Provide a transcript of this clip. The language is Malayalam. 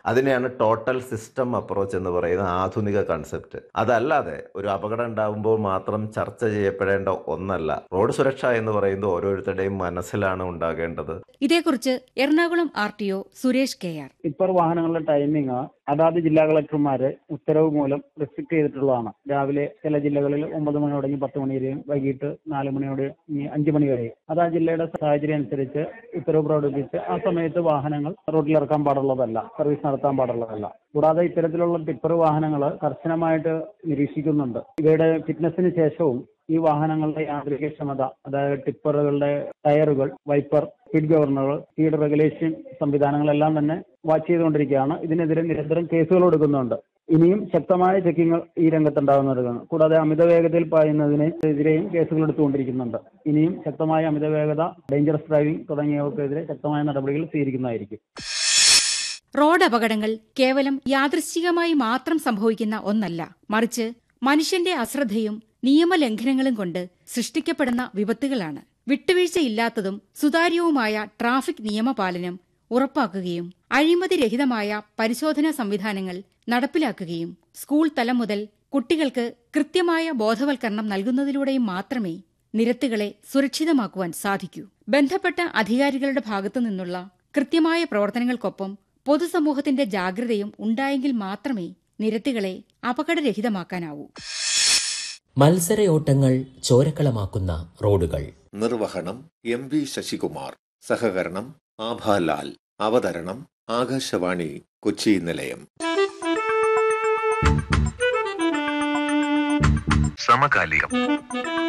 അതിനെയാണ് ടോട്ടൽ സിസ്റ്റം അപ്രോച്ച് എന്ന് പറയുന്ന ആധുനിക കൺസെപ്റ്റ് അതല്ലാതെ ഒരു അപകടം ഉണ്ടാകുമ്പോൾ മാത്രം ചർച്ച ചെയ്യപ്പെടേണ്ട ഒന്നല്ല റോഡ് സുരക്ഷ എന്ന് പറയുന്നത് ഓരോരുത്തരുടെയും മനസ്സിലാണ് ഉണ്ടാകേണ്ടത് ഇതേക്കുറിച്ച് Ernakulam R T O Suresh K R tipper വാഹനങ്ങളുടെ ടൈമിംഗ് അതാത് ജില്ലാ കളക്ടർമാര് ഉത്തരവ് മൂലം റെസ്ട്രിക്ട് ചെയ്തിട്ടുള്ളതാണ് രാവിലെ ചില ജില്ലകളിൽ ഒമ്പത് മണി തുടങ്ങി പത്ത് മണി വരെയും വൈകിട്ട് നാല് മണിയോട് ഇനി അഞ്ച് മണി വരെയും അത് ആ ജില്ലയുടെ സാഹചര്യം അനുസരിച്ച് ഉത്തരവ് പുറപ്പെടുവിച്ച് ആ സമയത്ത് വാഹനങ്ങൾ റോഡിൽ ഇറക്കാൻ പാടുള്ളതല്ല സർവീസ് നടത്താൻ പാടുള്ളതല്ല കൂടാതെ ഇത്തരത്തിലുള്ള ടിപ്പർ വാഹനങ്ങൾ കർശനമായിട്ട് നിരീക്ഷിക്കുന്നുണ്ട് ഇവയുടെ ഫിറ്റ്നസിന് ശേഷവും ഈ വാഹനങ്ങളുടെ യാന്ത്രികക്ഷമത അതായത് ടിപ്പറുകളുടെ ടയറുകൾ വൈപ്പർ സ്പീഡ് ഗവർണറുകൾ സ്പീഡ് റെഗുലേഷൻ സംവിധാനങ്ങളെല്ലാം തന്നെ വാച്ച് ചെയ്തുകൊണ്ടിരിക്കുകയാണ് ഇതിനെതിരെ നിരന്തരം കേസുകൾ കൊടുക്കുന്നുണ്ട് ഇനിയും ശക്തമായ ചെക്കിങ്ങൾ ഈ രംഗത്തുണ്ടാകുന്നതാണ് കൂടാതെ അമിത വേഗതയിൽ പായുന്നതിനെതിരെയും കേസുകൾ എടുത്തുകൊണ്ടിരിക്കുന്നുണ്ട് ഇനിയും ശക്തമായ അമിത വേഗത ഡേഞ്ചറസ് ഡ്രൈവിംഗ് തുടങ്ങിയവർക്കെതിരെ ശക്തമായ നടപടികൾ സ്വീകരിക്കുന്നതായിരിക്കും റോഡ് അപകടങ്ങൾ കേവലം യാദൃശ്ചികമായി മാത്രം സംഭവിക്കുന്ന ഒന്നല്ല മറിച്ച് മനുഷ്യന്റെ അശ്രദ്ധയും നിയമലംഘനങ്ങളും കൊണ്ട് സൃഷ്ടിക്കപ്പെടുന്ന വിപത്തുകളാണ് വിട്ടുവീഴ്ചയില്ലാത്തതും സുതാര്യവുമായ ട്രാഫിക് നിയമപാലനം ഉറപ്പാക്കുകയും അഴിമതിരഹിതമായ പരിശോധനാ സംവിധാനങ്ങൾ നടപ്പിലാക്കുകയും സ്കൂൾ തലം മുതൽ കുട്ടികൾക്ക് കൃത്യമായ ബോധവൽക്കരണം നൽകുന്നതിലൂടെയും മാത്രമേ നിരത്തുകളെ സുരക്ഷിതമാക്കുവാൻ സാധിക്കൂ ബന്ധപ്പെട്ട അധികാരികളുടെ ഭാഗത്തു നിന്നുള്ള കൃത്യമായ പ്രവർത്തനങ്ങൾക്കൊപ്പം പൊതുസമൂഹത്തിന്റെ ജാഗ്രതയും ഉണ്ടായെങ്കിൽ മാത്രമേ നിരത്തുകളെ അപകടരഹിതമാക്കാനാവൂ മത്സരയോട്ടങ്ങൾ ചോരക്കളമാക്കുന്ന റോഡുകൾ നിർവഹണം എം വി ശശികുമാർ സഹകരണം ആഭാലാൽ അവതരണം ആകാശവാണി കൊച്ചി നിലയം സമകാലികം